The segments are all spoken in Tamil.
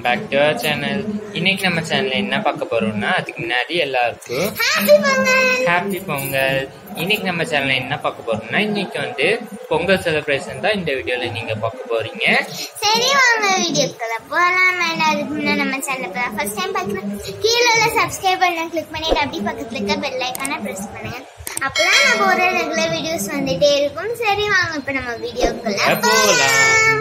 பேக் டு அவர் சேனல் இன்னைக்கு நம்ம சேனல்ல என்ன பார்க்க போறோம்னா அதுக்கு முன்னாடி எல்லாருக்கும் ஹாப்பி பொங்கல் ஹாப்பி பொங்கல் இன்னைக்கு நம்ம சேனல்ல என்ன பார்க்க போறோம்னா இன்னைக்கு வந்து பொங்கல் செலிப்ரேஷன் தான் இந்த வீடியோல நீங்க பார்க்க போறீங்க சரி வாங்க வீடியோக்குள்ள போலாம் வேண்டாம் அதுக்கு முன்னாடி நம்ம சேனல் ஃபர்ஸ்ட் டைம் பார்க்கலாம் கீழே உள்ள சப்ஸ்கிரைப் பண்ண கிளிக் பண்ணிட்டு அப்படி பக்கத்துல இருக்க பெல் ஐக்கான பிரஸ் பண்ணுங்க அப்பதான் நான் போற ரெகுலர் வீடியோஸ் வந்துட்டே இருக்கும் சரி வாங்க இப்ப நம்ம வீடியோக்குள்ள போலாம். போலாம்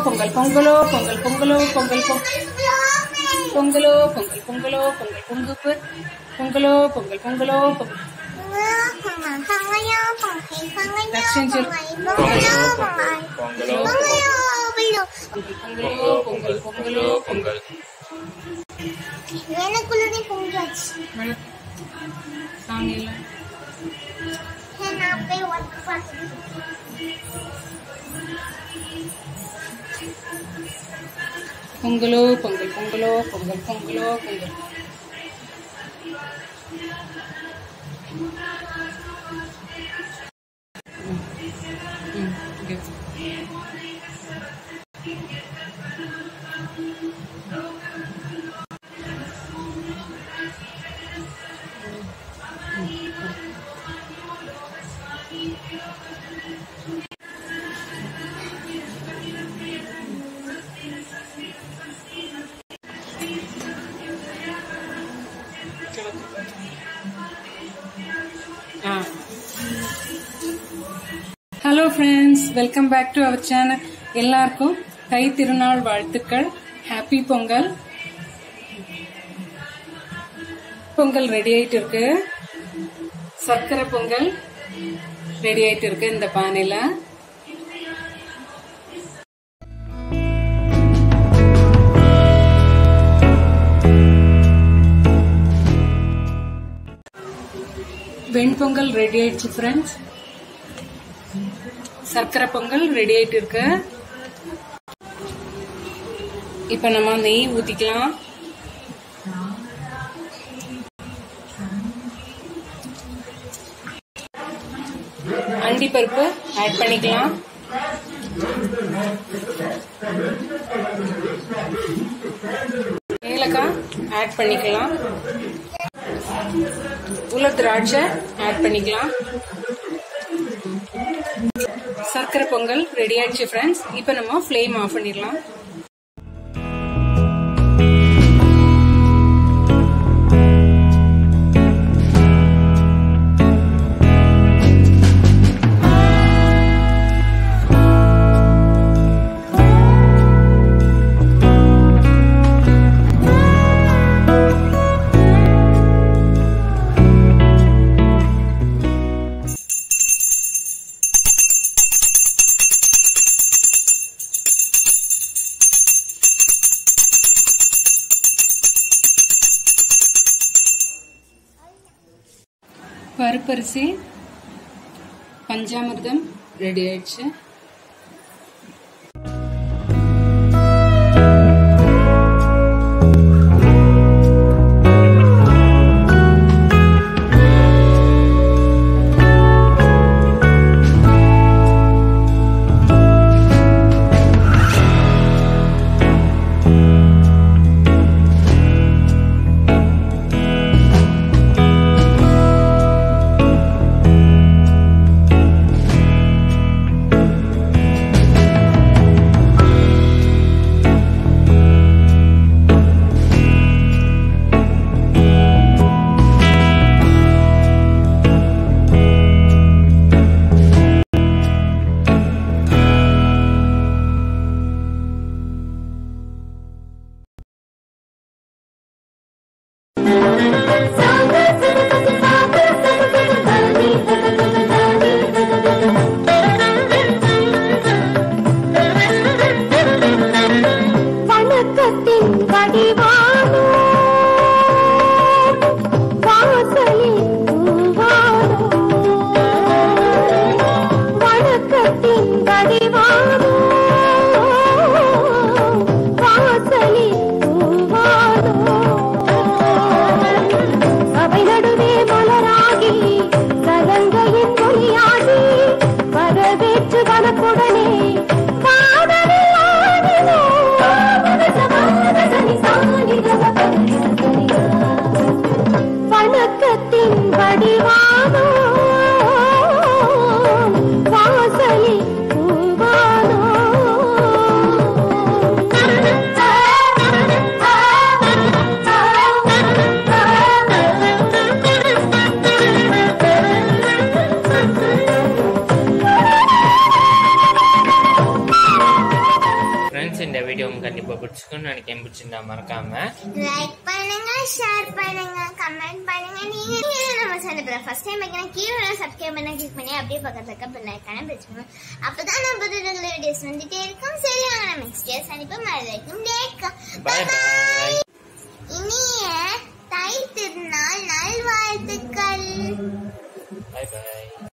பொங்கல் பொங்கலோ பொங்கல் பொங்கலோ பொங்கல் பொங்கல் பொங்கலோ பொங்கல் பொங்கலோ பொங்கல் பொங்குப்பு பொங்கலோ பொங்கல் பொங்கலோ பொங்கல் பொங்கலோ பொங்கலோ பொங்கல் பொங்கலோ பொங்கல் எனக்குள்ளே பொங்காச்சு வணக்கம். சாமி எல்லாம் நான் போய் ஒர்க் பார்த்துட்டு பொங்கலோ பொங்கல் பொங்கலோ பொங்கல் பொங்கலோ பொங்கல் ம், ம், இங்க. ஆ hello friends welcome back to our channel எல்லாருக்கும் தை திருநாள் வாழ்த்துக்கள் ஹாப்பி பொங்கல் பொங்கல் ரெடி ஆயிட்டு இருக்கு சர்க்கரை பொங்கல் ரெடி ஆயிட்டு இருக்கு இந்த பானையில வெண்பொங்கல் ரெடி ஆயிடுச்சு ஃப்ரெண்ட்ஸ் சர்க்கரை பொங்கல் ரெடி ஆயிட்டு இருக்கு இப்ப நம்ம நெய் ஊத்திக்கலாம் அண்டி பருப்பு ஆட் பண்ணிக்கலாம் ஏலக்காய் ஆட் பண்ணிக்கலாம் உள்ள திராட்சை ஆட் பண்ணிக்கலாம் சர்க்கரை பொங்கல் ரெடி ஆயிடுச்சு ஃப்ரெண்ட்ஸ் இப்போ நம்ம ஃப்ளேம் ஆஃப் பண்ணிடலாம் பருப்பரிசி பஞ்சாமிர்தம் ரெடி ஆயிடுச்சு வணக்கத்தின் வடிவானோ வாசலில் பூவானோ வணக்கத்தின் வடிவானோ வாசலில் பூவானோ சபை நடுவே மலராகி சலங்கையின் மொழியாகி வரவேற்று வனப்புடனே காதலில் ஆடினோ வணக்கத்தின் வடிவானோ வாசலில் பூவானோ கண்டிப்பா பிடிச்சிருக்குன்னு நினைக்கிறேன் பிடிச்சிருந்தா மறக்காம லைக் பண்ணுங்க ஷேர் பண்ணுங்க கமெண்ட் பண்ணுங்க நீங்க நீங்க நம்ம சேனல் ஃபர்ஸ்ட் டைம் வைக்கிறேன் கீழே சப்ஸ்கிரைப் பண்ண கிளிக் பண்ணி அப்படியே பக்கத்துல இருக்க பெல் ஐக்கான பிரஸ் பண்ணுங்க அப்பதான் நம்ம புது ரெகுலர் வீடியோஸ் வந்துட்டே இருக்கும் சரி வாங்க நம்ம நெக்ஸ்ட் டே சனிப்பா மழை வைக்கும் பை பாய் இனிய தை திருநாள் நல்வாழ்த்துக்கள் பை பாய்